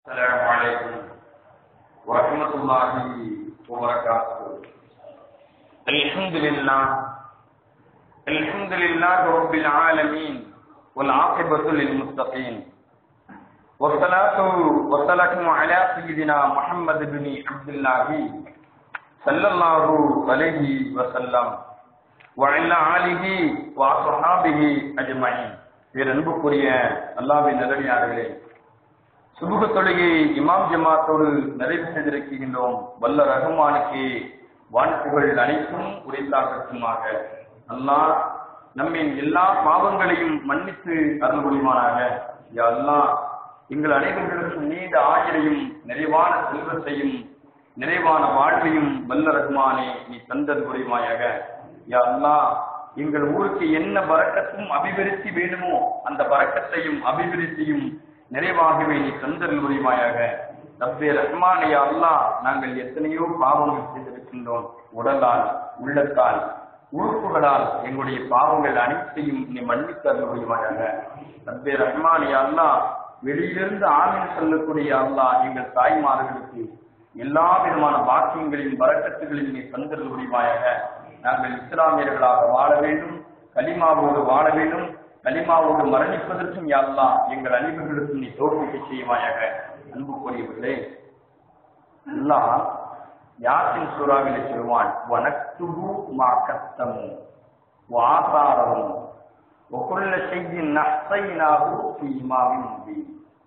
السلام عليكم ورحمة الله وبركاته الحمد لله الحمد لله رب العالمين والعاقبة للمتقين والصلاة والسلام على سيدنا محمد بن عبد الله صلى الله عليه وسلم وعلى آله وصحابه أجمعين பேரன்புக்குரிய அல்லாவின் நல்லடியார்களே சுபுக தொழுகை இமாம் ஜமாத்தோடு நிறைவு செய்திருக்கின்றோம் வல்ல ரஹ்மானுக்கு வான்புகள் அனைத்தும் உரைத்தாகட்டுமாக அல்லாஹ் நம்மின் எல்லா பாவங்களையும் மன்னித்து அருள் புரிவானாக யா அல்லாஹ் எங்கள் அனைவர்களுக்கும் நீண்ட ஆயுளையும் நிறைவான செல்வத்தையும் நிறைவான வாழ்வையும் வல்ல ரஹ்மானே நீ தந்தது புரிவாயாக யா அல்லாஹ் எங்கள் ஊருக்கு என்ன பறக்கத்தும் அபிவிருத்தி வேணுமோ அந்த பறக்கத்தையும் அபிவிருத்தியும் நிறைவாகவே நீ தந்தல் புரிவாயாக ரப்பே ரஹ்மானே அல்லாஹ் நாங்கள் எத்தனையோ பாவங்கள் செய்திருக்கின்றோம் உடலால் உள்ளத்தால் உறுப்புகளால் எங்களுடைய பாவங்கள் அனைத்தையும் நீ மன்னித்தல் புரிவாயாக ரப்பே ரஹ்மானே அல்லாஹ் வெளியிலிருந்து ஆமீன் சொல்லக்கூடிய அல்லாஹ் எங்கள் தாய்மார்களுக்கு எல்லா விதமான பாக்கியங்களையும் வரக்கத்துகளையும் நீ தந்தல் புரிவாயாக நாங்கள் இஸ்லாமியர்களாக வாழ வேண்டும் கலிமாவோடு வாழ வேண்டும் கலிமாவோடு மரணிப்பதற்கும் யாழ்லா எங்கள் அனைவர்களுக்கும் நீ தோற்பிக்க செய்வாயாக அன்புக்குரியவர்களே அல்லாஹ் யாத்தின் சூறாவிலே சொல்வான் வனத்துபு மா கத்தமு வாசாரமும் ஒக்குள்ள செய்தி நஷ்டைனாகு இமாவின் முபீன்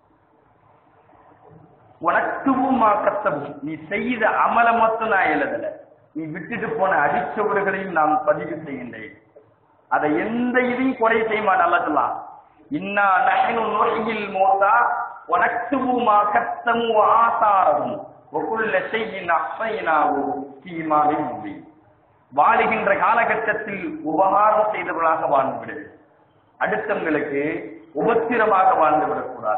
உனக்குவு மா கத்தமு நீ செய்த அமல மட்டும் நான் எழுதல நீ விட்டுட்டு போன அடிச்சவர்களையும் நான் பதிவு செய்கின்றேன் அதை எந்த இதையும் குறை செய்ய மாட்டேன் அல்ல சொல்லலாம் இன்னா நகனு நோயில் மோத்தா உனக்குவு மா கத்தமு ஆசாரமும் ஒக்குள்ள செய்யின் அசைனாவோ தீமாவின் முடி வாழுகின்ற காலகட்டத்தில் உபகாரம் செய்தவர்களாக வாழ்ந்து விடு அடுத்தவங்களுக்கு உபத்திரமாக வாழ்ந்து விடக்கூடாது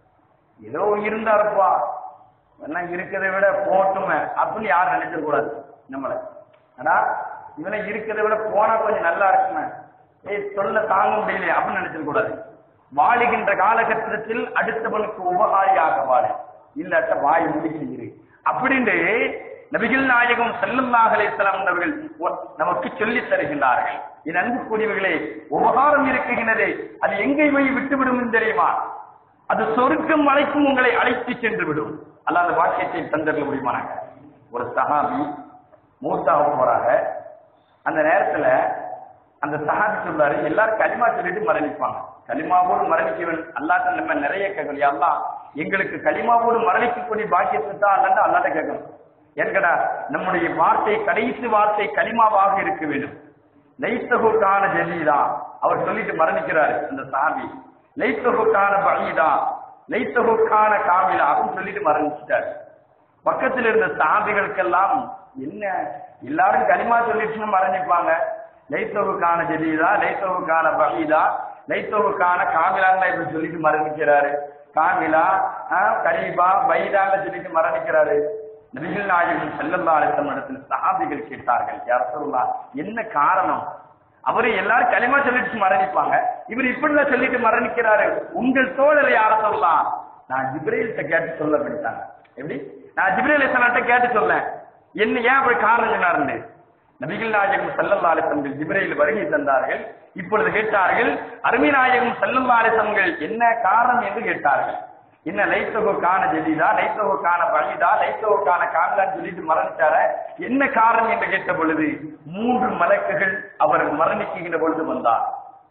ஏதோ இருந்தாருப்பா என்ன இருக்கிறத விட போட்டுமே அப்படின்னு யாரும் நினைக்க கூடாது நம்மள ஆனா இவனை இருக்கிறத விட போனா கொஞ்சம் நல்லா இருக்குமே ஏய் சொல்ல தாங்க முடியல அப்படின்னு நினைச்சிட கூடாது வாழுகின்ற காலகட்டத்தில் அடுத்தவனுக்கு உபகாரியாக வாழ இல்லாட்ட வாய் முடிக்கிறது அப்படின்ட்டு நபிகள் நாயகம் செல்லல்லாஹ் அலைஹிஸ்ஸலாம் அவர்கள் நமக்கு சொல்லித் தருகின்றார்கள் என் அன்புக்குரியவர்களே உபகாரம் இருக்குகின்றதே அது எங்கே போய் விட்டுவிடும் தெரியுமா அது சொருக்கம் அழைக்கும் உங்களை அழைத்து சென்று விடும் அல்லாத வாக்கியத்தை தந்தர்கள் முடியுமானாங்க ஒரு சஹாபி மூத்தாக போறாங்க அந்த நேரத்துல அந்த சஹாபி சொல்றாரு எல்லாரும் களிமா சொல்லிட்டு மரணிப்பாங்க களிமாவோடு மரணிக்கவன் அல்லாட்ட நம்ம நிறைய கேட்கணும் அல்லா எங்களுக்கு களிமாவோடு மரணிக்கக்கூடிய பாக்கியத்தை தான் அல்லாட்ட அல்லாட்ட கேட்கணும் ஏற்கடா நம்முடைய வார்த்தை கடைசி வார்த்தை களிமாவாக இருக்க வேண்டும் லைத்தகுக்கான ஜெலீதா அவர் சொல்லிட்டு மரணிக்கிறாரு அந்த சாமி லைத்தகுக்கான பலீதா லைத்தகுக்கான காமிலா அப்படின்னு சொல்லிட்டு மரணிச்சிட்டாரு பக்கத்தில் இருந்த சாபிகளுக்கெல்லாம் என்ன எல்லாரும் களிமா சொல்லிட்டுன்னு மரணிப்பாங்க லைத்தகுக்கான ஜெலீதா லைத்தகுக்கான பலீதா லைத்தகுக்கான காமிலான்னு இப்படி சொல்லிட்டு மரணிக்கிறாரு காமிலா கலீபா பைதான்னு சொல்லிட்டு மரணிக்கிறாரு நபிகள் நாயகம் செல்லல்லா அலிசம் இடத்துல சஹாபிகள் கேட்டார்கள் யார் சொல்லலாம் என்ன காரணம் அவரு எல்லாரும் களிமா சொல்லிட்டு மரணிப்பாங்க இவர் இப்படிலாம் சொல்லிட்டு மரணிக்கிறாரு உங்கள் தோழரை யார சொல்லலாம் நான் ஜிப்ரேல்கிட்ட கேட்டு சொல்ல பண்ணிட்டாங்க எப்படி நான் ஜிப்ரேல் இஸ்லாட்ட கேட்டு சொல்ல என்ன ஏன் அப்படி காரணம் சொன்னாருன்னு நபிகள் நாயகம் செல்லல்லா அலிசம்கள் ஜிப்ரேல் வருகை தந்தார்கள் இப்பொழுது கேட்டார்கள் அருமை நாயகம் செல்லல்லா அலிசம்கள் என்ன காரணம் என்று கேட்டார்கள் என்ன லைத்தகோ காண ஜெதிதா லைத்தகோ காண பலிதா லைத்தகோ காண காணலான்னு சொல்லிட்டு மரணிச்சார என்ன காரணம் என்று கேட்ட பொழுது மூன்று மலக்குகள் அவர் மரணிக்கின்ற பொழுது வந்தார்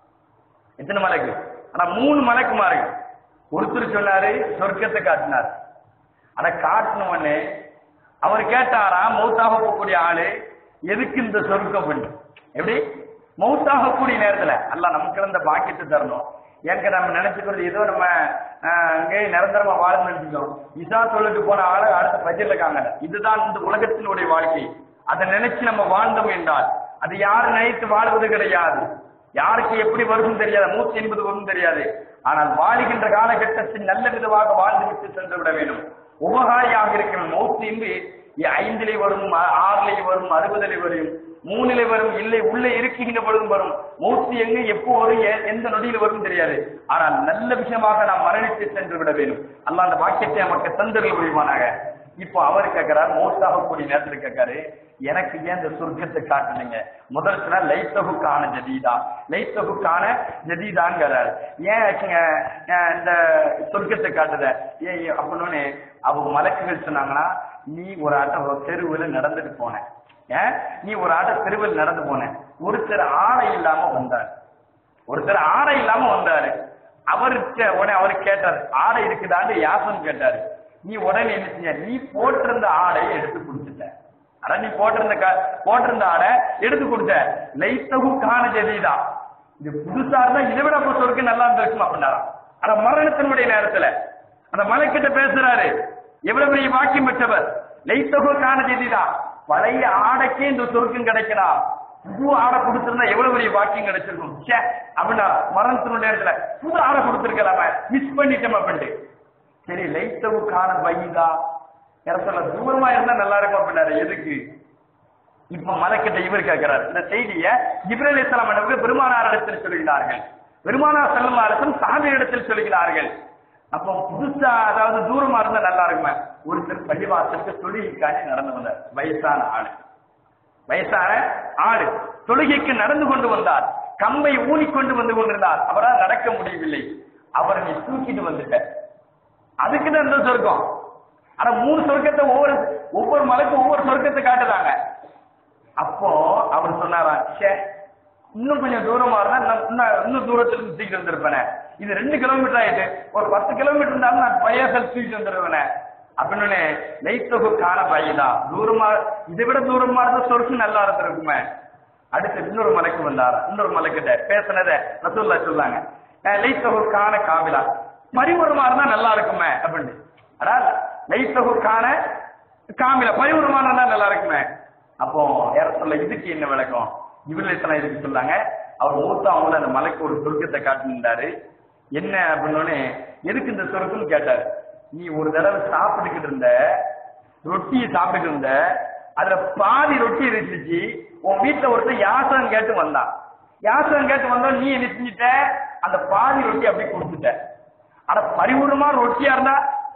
எத்தனை மலக்கு ஆனா மூணு மலக்குமார்கள் ஒருத்தர் சொன்னாரு சொர்க்கத்தை காட்டினார் ஆனா காட்டினவனே அவர் கேட்டாரா மௌத்தாக போகக்கூடிய ஆளு எதுக்கு இந்த சொர்க்கம் பண்ணு எப்படி மௌத்தாகக்கூடிய நேரத்துல அல்ல நமக்கு இந்த பாக்கியத்தை தரணும் ஏங்க நம்ம நினைச்சுக்கிறது ஏதோ நம்ம அங்கே நிரந்தரமா வாழணும்னு நினைச்சுக்கோம் இதா சொல்லிட்டு போன ஆளு அடுத்த பஜ்ஜில் இருக்காங்க இதுதான் இந்த உலகத்தினுடைய வாழ்க்கை அதை நினைச்சு நம்ம வாழ்ந்தோம் என்றால் அது யாரு நினைத்து வாழ்வது கிடையாது யாருக்கு எப்படி வரும் தெரியாது மூச்சு என்பது வரும் தெரியாது ஆனால் வாழுகின்ற காலகட்டத்தில் நல்ல விதமாக வாழ்ந்து விட்டு சென்று விட வேண்டும் உபகாரியாக இருக்கிற மௌத்து என்று ஐந்திலே வரும் ஆறிலே வரும் அறுபதிலே வரும் மூணிலே வரும் இல்லை உள்ளே இருக்கின்ற பொழுதும் வரும் மௌத்து எங்க எப்போ வரும் எ- எந்த நொடியில் வரும் தெரியாது ஆனால் நல்ல விஷயமாக நாம் மரணித்து சென்று விட வேண்டும் அல்லாஹ் அந்த வாக்கியத்தை நமக்கு தந்தர்கள் முடியுமானாக இப்போ அவர் கேட்கிறார் மௌத்தாகக்கூடிய நேரத்தில் கேட்காரு எனக்கு ஏன் இந்த சொர்க்கத்தை காட்டுனீங்க முதல் சொன்னா லைத்தகுக்கான ஜதீதா லைத்தகுக்கான ஜதீதாங்கிறார் ஏன் ஆச்சுங்க, அஹ் இந்த சொர்க்கத்தை காட்டுத ஏன் அப்படின்னு அவங்க மலக்குகள் சொன்னாங்கன்னா நீ ஒரு ஆட்ட ஒரு தெருவில் நடந்துட்டு போன ஏன் நீ ஒரு ஆட்ட தெருவில் நடந்து போன ஒருத்தர் ஆடை இல்லாம வந்தார் ஒருத்தர் ஆடை இல்லாம வந்தாரு அவர்கிட்ட உடனே அவர் கேட்டார் ஆடை இருக்குதான்னு யாசம் கேட்டாரு நீ உடனே என்ன செஞ்ச நீ போட்டிருந்த ஆடையை எடுத்து கொடுத்துட்ட அட நீ போட்டிருந்த க- போட்டிருந்த ஆடை எடுத்து கொடுத்த லைத்தகு காண ஜதீதா இது புதுசா இருந்தா இதை விட அப்ப சொர்க்கம் நல்லா இருந்திருக்கும் அப்படின்னாராம் ஆனா மரணத்தினுடைய நேரத்துல அந்த மலைக்கிட்ட பேசுறாரு எவ்வளவு பெரிய வாக்கியம் பெற்றவர் லைத்தகு காண ஜதீதா பழைய ஆடைக்கே இந்த சொர்க்கம் கிடைக்கலாம் புது ஆடை கொடுத்திருந்தா எவ்வளவு பெரிய வாக்கியம் கிடைச்சிருக்கும் ச்சே அப்படின்னா மரணத்தினுடைய நேரத்துல புது ஆடை கொடுத்திருக்கலாம மிஸ் பண்ணிட்டோம் அப்படின்ட்டு சரி லைத்தவுக்கான பைதா இடத்துல தூரமா இருந்தா நல்லா இருக்கும் அப்படின்னாரு எதுக்கு இப்ப மலைக்கிட்ட இவர் கேட்கிறார் இந்த செய்திய இப்ராஹிம் இஸ்லாம் என்பது பெருமானார் இடத்தில் சொல்கிறார்கள் பெருமானார் செல்லும் அரசும் சாமி இடத்தில் சொல்கிறார்கள் அப்போ புதுசா அதாவது தூரமா இருந்தா நல்லா இருக்குமே ஒருத்தர் பள்ளிவாசலுக்கு தொழிலுக்காண்டி நடந்து வந்தார் வயசான ஆளு வயசான ஆளு தொழுகைக்கு நடந்து கொண்டு வந்தார் கம்பை ஊனிக்கொண்டு வந்து கொண்டிருந்தார் அவரால் நடக்க முடியவில்லை அவரை நீ தூக்கிட்டு வந்துட்ட அதுக்கு தான் இந்த சொர்க்கம் ஆனா மூணு சொர்க்கத்தை ஒவ்வொரு ஒவ்வொரு மலைக்கும் ஒவ்வொரு சொர்க்கத்தை காட்டுறாங்க அப்போ அவர் சொன்னாராம் ச்சே இன்னும் கொஞ்சம் தூரமா இருந்தா நான் இன்னும் இன்னும் தூரத்துல இருந்து தூக்கிட்டு வந்திருப்பேனே இது ரெண்டு கிலோமீட்டர் ஆயிட்டு ஒரு பத்து கிலோமீட்டர் இருந்தாலும் நான் பையசல் தூக்கிட்டு வந்துருவேனே அப்படின்னு நெய்த்தொகு காண பையதா தூரமா இதை விட தூரமா இருந்தா சொர்க்கு நல்லா இருந்திருக்குமே அடுத்து இன்னொரு மலைக்கு வந்தாரா இன்னொரு மலைக்கிட்ட பேசுனத ரசூல்லா சொல்லாங்க லைத்தொகு காண காபிலா பரிபூர்ணமா இருந்தா நல்லா இருக்குமே அப்படின்னு அடா லைத்தொகு காண காமில பரிபூர்ணமா இருந்தா நல்லா இருக்குமே அப்போ யார சொல்ல இதுக்கு என்ன விளக்கம் இவர்கள் எத்தனை இதுக்கு சொல்லாங்க அவர் மூத்தா அவங்கள அந்த மலைக்கு ஒரு சொர்க்கத்தை காட்டினாரு என்ன அப்படின்னு எதுக்கு இந்த சொர்க்கம்னு கேட்டாரு நீ ஒரு தடவை சாப்பிட்டுக்கிட்டு இருந்த ரொட்டியை சாப்பிட்டுக்கிட்டு இருந்த அதுல பாதி ரொட்டி இருந்துச்சு உன் வீட்டுல ஒருத்தர் யாசகம் கேட்டு வந்தான் யாசகம் கேட்டு வந்தா நீ என்ன செஞ்சுட்ட அந்த பாதி ரொட்டி அப்படியே கொடுத்துட்ட ஆனா பரிபூர்ணமா ரொட்டியா இருந்தா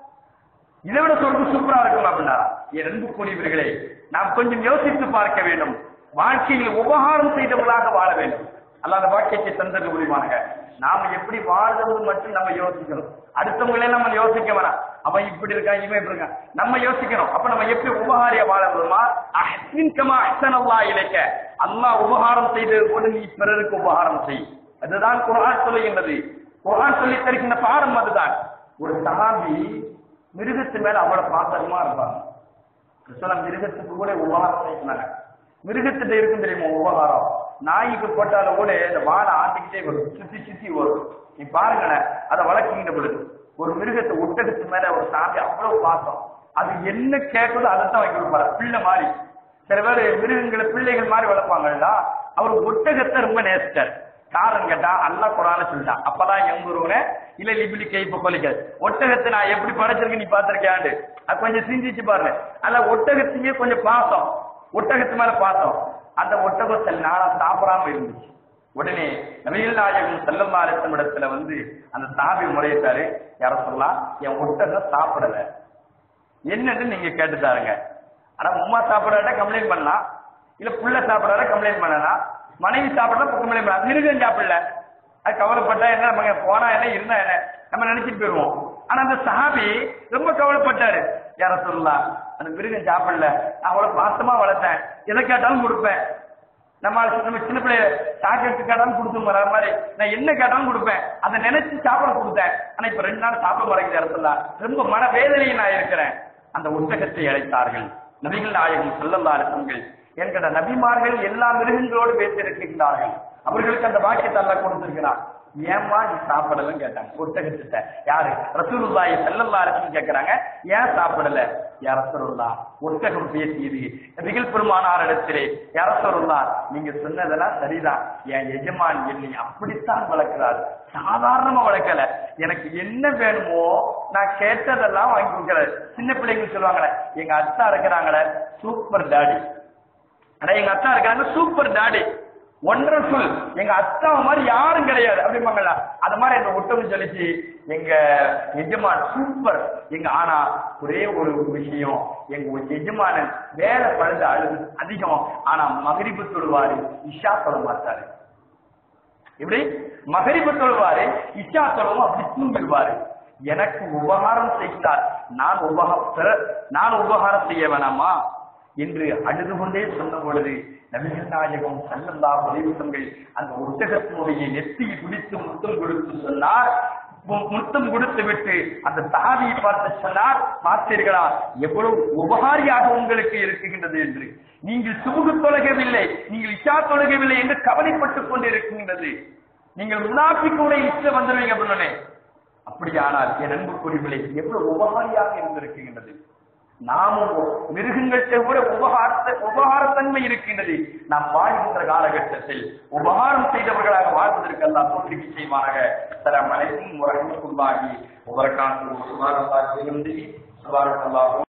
இதை விட சொர்க்கம் சூப்பரா இருக்கும் அப்படின்னா என் அன்புக்குரியவர்களே நாம் கொஞ்சம் யோசித்து பார்க்க வேண்டும் வாழ்க்கையில் உபகாரம் செய்தவர்களாக வாழ வேண்டும் அல்லாத வாக்கியத்தை தந்தது முடியுமானுங்க நாம எப்படி வாழ்றது மட்டும் நம்ம யோசிக்கணும் அடுத்தவங்களே நம்ம யோசிக்க வேணாம் அவன் இப்படி இருக்கான் இவன் இப்படி இருக்கான் நம்ம யோசிக்கணும் அப்ப நம்ம எப்படி உபகாரியா வாழ முடியுமா அஹ்சின் கமா அஹ்சன் அல்லாஹ் இலைக்க அல்லாஹ் உபகாரம் செய்தது போல நீ பிறருக்கு உபகாரம் செய் அதுதான் குர்ஆன் சொல்லுகின்றது குர்ஆன் சொல்லி தருகின்ற பாடம் அதுதான் ஒரு சஹாபி மிருகத்து மேல அவ்வளவு பாசகமா இருப்பாங்க சொல்ல மிருகத்துக்கு கூட உபகாரம் செய்யறாங்க மிருகத்திட்ட இருக்கும் தெரியுமா உபகாரம் நாய்க்கு போட்டால கூட இந்த வாழை ஆட்டிக்கிட்டே வரும் சுத்தி சுத்தி வரும் நீ பாருங்களேன் அதை வளர்க்கின்ற பொழுது ஒரு மிருகத்தை ஒட்டகத்து மேல ஒரு சாமி அவ்வளவு பாசம் அது என்ன கேட்குதோ அதை தான் வாங்கி கொடுப்பாரு பிள்ளை மாதிரி சில பேர் மிருகங்களை பிள்ளைகள் மாதிரி வளர்ப்பாங்கல்ல அவர் ஒட்டகத்தை ரொம்ப நேசிச்சார் காரணம் கேட்டா அல்லாஹ் குரான சொல்லிட்டான் அப்பதான் எங்குருவன இல்ல லிபிலி கைப்ப கொலிக்க ஒட்டகத்தை நான் எப்படி படைச்சிருக்கேன் நீ பாத்திருக்கியாண்டு அது கொஞ்சம் சிந்திச்சு பாருங்க அல்ல ஒட்டகத்தையே கொஞ்சம் பாசம் ஒட்டகத்து மேல பாசம் அந்த ஒட்டகம் சில நாளா சாப்பிடாம இருந்துச்சு உடனே நபிகள் நாயகம் செல்லம் இடத்துல வந்து அந்த சாமி முறையிட்டாரு யார சொல்லலாம் என் ஒட்டகம் சாப்பிடல என்னன்னு நீங்க கேட்டுட்டாருங்க ஆனா உமா சாப்பிடாட்ட கம்ப்ளைண்ட் பண்ணலாம் இல்ல புள்ள சாப்பிடாத கம்ப்ளைண்ட் பண்ணலாம் மனைவி சாப்பிடல கம்ப்ளைண்ட் பண்ணலாம் மிருகம் சாப்பிடல அது கவலைப்பட்டா என்ன நம்ம போனா என்ன இருந்தா என்ன நம்ம நினைச்சிட்டு போயிருவோம் ஆனா அந்த சஹாபி ரொம்ப கவலைப்பட்டாரு யார சொல்லலாம் அந்த மிருகம் சாப்பிடல நான் அவ்வளவு பாசமா வளர்த்தேன் எதை கேட்டாலும் கொடுப்பேன் நம்ம நம்ம சின்ன பிள்ளைய சாக்லேட் கேட்டாலும் கொடுத்து வர மாதிரி நான் என்ன கேட்டாலும் கொடுப்பேன் அதை நினைச்சு சாப்பிட கொடுத்தேன் ஆனா இப்ப ரெண்டு நாள் சாப்பிட மாட்டேங்குது இடத்துல ரொம்ப மன வேதனையில் நான் இருக்கிறேன் அந்த ஒட்டகத்தை அழைத்தார்கள் நபிகள் நாயகம் சொல்லல்லா அரசங்கள் என்கிற நபிமார்கள் எல்லா மிருகங்களோடு பேசியிருக்கின்றார்கள் அவர்களுக்கு அந்த வாக்கியத்தை எல்லாம் கொடுத்திருக்கிறான் ஏம்மா நீ சாப்பிடலன்னு கேட்டாங்க ஒட்டகத்திட்ட யாரு ரசூலுல்லாஹி ஸல்லல்லாஹு அலைஹி வஸல்லம் கேக்குறாங்க ஏன் சாப்பிடல யா ரசூலுல்லாஹ் ஒட்டகம் பேசியது நபிகள் பெருமானார் இடத்திலே யா ரசூலுல்லாஹ் நீங்க சொன்னதெல்லாம் சரிதான் என் எஜமான் என்னை அப்படித்தான் வளர்க்கிறார் சாதாரணமா வளர்க்கல எனக்கு என்ன வேணுமோ நான் கேட்டதெல்லாம் வாங்கி கொடுக்கறாரு சின்ன பிள்ளைங்க சொல்லுவாங்களே எங்க அத்தா இருக்கிறாங்களே சூப்பர் டாடி ஆனா எங்க அத்தா இருக்காங்க சூப்பர் டாடி ஒண்டர்ஃபுல் எங்க அத்தா மாதிரி யாரும் கிடையாது அப்படிம்பாங்கல்ல அது மாதிரி எங்க ஒட்டகம் சொல்லிச்சு எங்க எஜமான் சூப்பர் எங்க ஆனா ஒரே ஒரு விஷயம் எங்க எஜமானன் வேலை பழுது அழுது அதிகம் ஆனா மகரிப்பு தொழுவாரு இஷா தொழ மாட்டாரு இப்படி மகரிப்பு தொழுவாரு இஷா தொழவும் அப்படி தூங்கிடுவாரு எனக்கு உபகாரம் செய்தார் நான் உபகார நான் உபகாரம் செய்ய வேணாமா என்று அழுது கொண்டே சொன்ன பொழுது நபிகள் நாயகம் சல்லல்லா உதவிசங்கள் அந்த ஒட்டகத்தினுடைய நெத்தியை பிடித்து முத்தம் கொடுத்து சொன்னார் மு- முத்தம் கொடுத்து விட்டு அந்த தாதியை பார்த்து சொன்னார் பார்த்தீர்களா எவ்வளவு உபகாரியாக உங்களுக்கு இருக்குகின்றது என்று நீங்கள் சுமுகு தொழகவில்லை நீங்கள் இஷா தொழகவில்லை என்று கவலைப்பட்டுக் கொண்டு இருக்கின்றது நீங்கள் முனாஃபிக்கூட இஷ்ட வந்துடுவீங்க அப்படின்னு அப்படியானால் என் அன்புக்குறிகளை எவ்வளவு உபகாரியாக இருந்திருக்கின்றது நாமும் மிருகங்கள்கிட்ட கூட உபகாரத்த உபகாரத்தன்மை இருக்கின்றது நாம் வாழ்கின்ற காலகட்டத்தில் உபகாரம் செய்தவர்களாக வாழ்வதற்கு எல்லாம் தோற்றுக்கு செய்வாராக அஸ்ஸலாமு அலைக்கும் வரஹ்மத்துல்லாஹி வபரகாத்துஹு சுப்ஹானல்லாஹி வபிஹம்திஹி சுப்ஹானல்லாஹு